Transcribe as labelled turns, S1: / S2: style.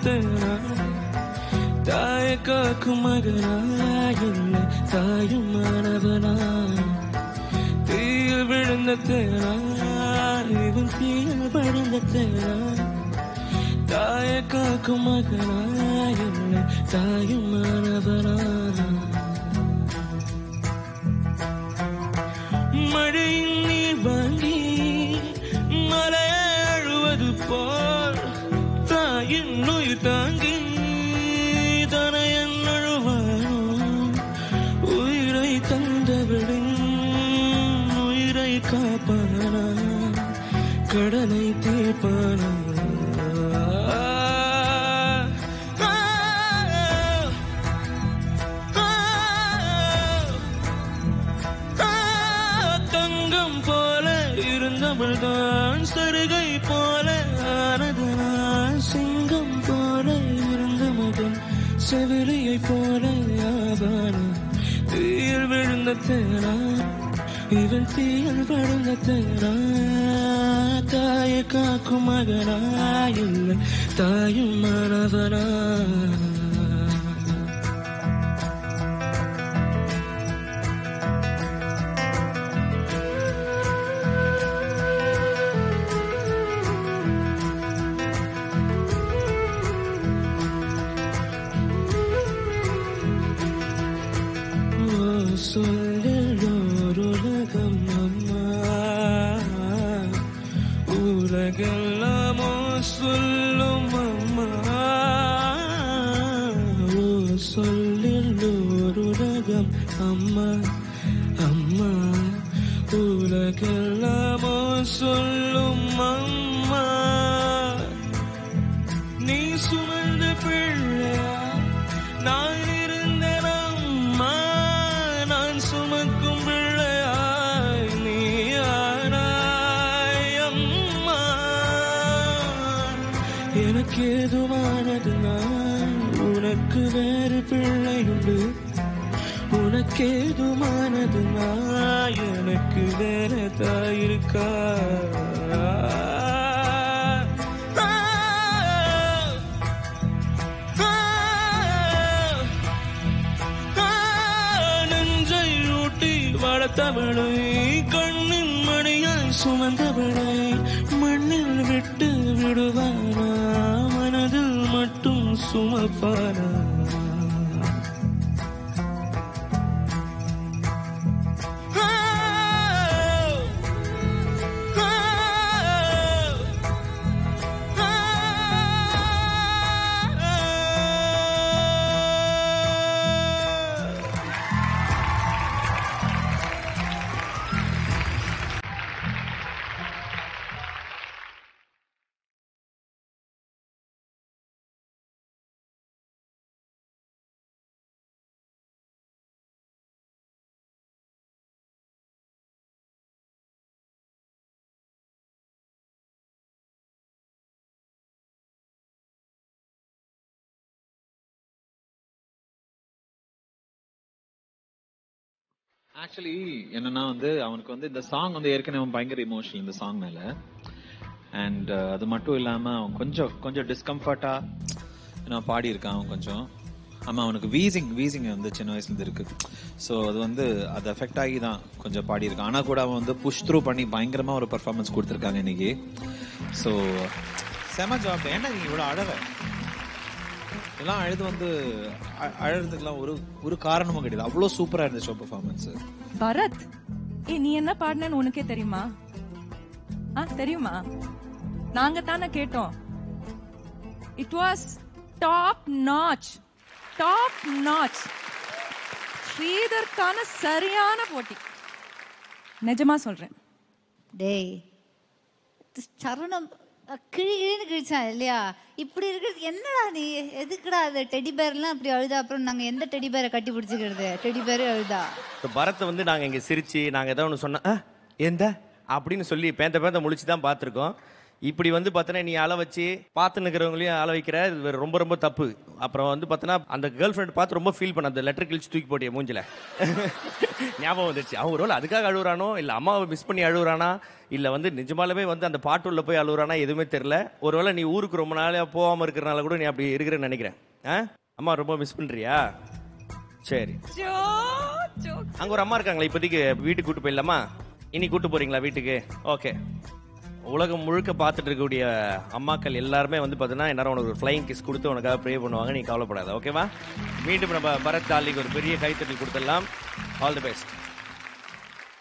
S1: தேனா தாய காக்கும் மகனா இல்லை தாயும் மாணவனா தீயில் விழுந்த தேனா இவன் தீயில் விழுந்த தேனா தாய காக்கும் மகனா இல்லை தாயும் மாணவனா மழையின் நீர் வாங்கி மலையை அழுவது போல் தாயின் உயிர் தாங்கி தனையன் அழுவானோ உயிரை தந்தவிடும் உயிரை காப்பானா கடனை தீர்ப்பானா ஆ, ஆ, ஆ, தங்கம் போல இருந்தவள் தான் சருகை போல ஆனது நான் சிங்கம் போல இருந்த மகன் செவிலியை போல ஆவான தீயில் விழுந்த தேனா இவன் தீயில் விழுந்த தேனா தாயை காக்கும் மகனா இல்லை தாயும் மாணவனா ஓ சொல்லோருலகம் அம்மா உலகெல்லாமோ சொல்லும் அம்மா ஓ சொல்லோருலகம் அம்மா அம்மா உலகெல்லாமோ சொல்லும் அம்மா நீ சுமந்த பிள்ளையா நான் இருந்தேன் அம்மா நான் சுமக்கும் பிள்ளையாய் நீ ஆனாய் அம்மா எனக்கு ஏதுவானது நான் உனக்கு வேறு பிள்ளை உண்டு உனக்கு ஏதுமானது நான் எனக்கு வேற தாயிருக்கா நெஞ்சை ஊட்டி வளர்த்தவளை கண்ணின் மணியாய் சுமந்தவளை மண்ணில் விட்டு விடுவானா மனதில் மட்டும் சுமப்பானா
S2: ஆக்சுவலி என்னன்னா வந்து அவனுக்கு வந்து இந்த சாங் வந்து ஏற்கனவே அவன் பயங்கர இமோஷனல் இந்த சாங் மேல அண்ட் அது மட்டும் இல்லாம அவன் கொஞ்சம் கொஞ்சம் டிஸ்கம்ஃபர்ட்டா நான் பாடி இருக்கான் அவன் கொஞ்சம் ஆமா அவனுக்கு வீசிங் வீசிங் வந்து சின்ன வயசுல இருந்து இருக்கு ஸோ அது வந்து அது எஃபெக்ட் ஆகி தான் கொஞ்சம் பாடி இருக்கான் ஆனா கூட அவன் வந்து புஷ் த்ரூ பண்ணி பயங்கரமா ஒரு பெர்ஃபார்மன்ஸ் கொடுத்துருக்காங்க இன்னைக்கு ஸோ செம ஜாப் ஏன்னா நீங்க இவ்வளவு அழவ இதெல்லாம் அழுது வந்து அ- அழுறதுக்கெல்லாம் ஒரு ஒரு காரணமும் கிடையாது அவ்வளோ சூப்பரா இருந்துச்சு பெர்ஃபார்மன்ஸ்
S3: பரத் ஏ நீ என்ன பாடினன்னு உனக்கே தெரியுமா ஆ தெரியுமா நாங்க தானே கேட்டோம் it was top notch top notch ஸ்ரீதர்க்கான சரியான போட்டி நிஜமா சொல்றேன்
S4: டேய் இது சரணம் அஹ், கிழி கிழின்னு கிழிச்சான் இல்லையா இப்படி இருக்கிறது என்னடா நீ எதுக்குடா அது டெடி பேர்லாம் அப்படி அழுதா அப்புறம் நாங்க எந்த டெடி பேரை கட்டி பிடிச்சிக்கிறது டெடி பேரே அழுதா
S5: இப்போ பரத்தை வந்து நாங்கள் இங்கே சிரிச்சு நாங்கள் ஏதோ ஒன்று சொன்னோம் "ஆ, எந்த அப்படின்னு சொல்லி பேந்த பேந்த முழிச்சு தான் பார்த்துருக்கோம் இப்படி வந்து பார்த்தோன்னா நீ அழ வச்சு பார்த்து நிற்கிறவங்களையும் அழ வைக்கிற இது ரொம்ப ரொம்ப தப்பு அப்புறம் வந்து பார்த்தோன்னா அந்த கேர்ள் ஃப்ரெண்ட் பார்த்து ரொம்ப ஃபீல் பண்ண அந்த லெட்டர் கிழிச்சு தூக்கி போட்டிய மூஞ்சில ஞாபகம் வந்துருச்சு அவன் ஒரு அதுக்காக அழுகுறானோ இல்லை அம்மாவை மிஸ் பண்ணி அழுகுறானா இல்லை வந்து நிஜமாலுமே வந்து அந்த பாட்டுள்ள போய் அழுகுறானா எதுவுமே தெரில ஒருவேளை நீ ஊருக்கு ரொம்ப நாளாக போகாமல் இருக்கிறனால கூட நீ அப்படி இருக்கிறேன்னு நினைக்கிறேன் ஆ அம்மா ரொம்ப மிஸ் பண்ணுறியா சரி அங்க ஒரு அம்மா இருக்காங்களா இப்போதைக்கு வீட்டுக்கு கூட்டு போயிடலாமா இனி கூட்டு போறீங்களா வீட்டுக்கு ஓகே உலகம் முழுக்க பார்த்துட்டு இருக்கக்கூடிய அம்மாக்கள் எல்லாருமே வந்து பார்த்தீங்கன்னா எல்லாரும் உனக்கு ஒரு ஃப்ளைங் கிஸ் கொடுத்து உனக்காக ப்ரே பண்ணுவாங்க நீ கவலைப்படாத ஓகேவா மீண்டும் நம்ம பரத் டாலிக்கு ஒரு பெரிய கைத்தட்டல் கொடுத்துடலாம் ஆல் தி பெஸ்ட்